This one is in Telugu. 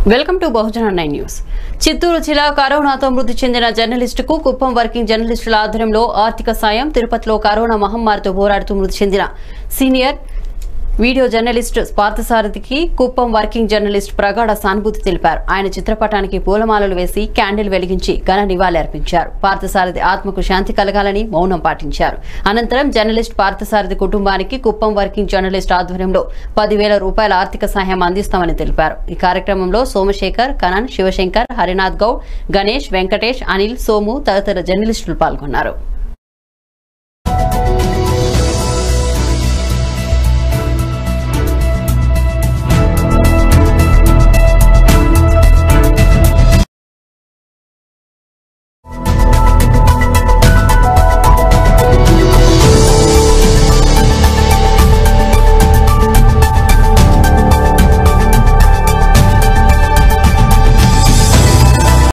welcome to Bahujana nine news Chittoor జిల్లా కరోనాతో మృతి చెందిన జర్నలిస్టుకు కుప్పం వర్కింగ్ జర్నలిస్టుల ఆధ్వర్యంలో ఆర్థిక సాయం తిరుపతిలో కరోనా మహమ్మారితో పోరాడుతూ మృతి చెందిన సీనియర్ వీడియో జర్నలిస్ట్ పార్థసారథికి కుప్పం వర్కింగ్ జర్నలిస్ట్ ప్రగాఢ సానుభూతి తెలిపారు ఆయన చిత్రపటానికి పూలమాలలు వేసి క్యాండిల్ వెలిగించి ఘన నివాళి అర్పించారు పార్థసారథి ఆత్మకు శాంతి కలగాలని మౌనం పాటించారు అనంతరం జర్నలిస్ట్ పార్థసారథి కుటుంబానికి కుప్పం వర్కింగ్ జర్నలిస్ట్ ఆధ్వర్యంలో పదివేల రూపాయల ఆర్థిక సహాయం అందిస్తామని తెలిపారు ఈ కార్యక్రమంలో సోమశేఖర్ కనన్ శివశంకర్ హరినాథ్ గౌడ్ గణేష్ వెంకటేష్ అనిల్ సోము తదితర జర్నలిస్టులు పాల్గొన్నారు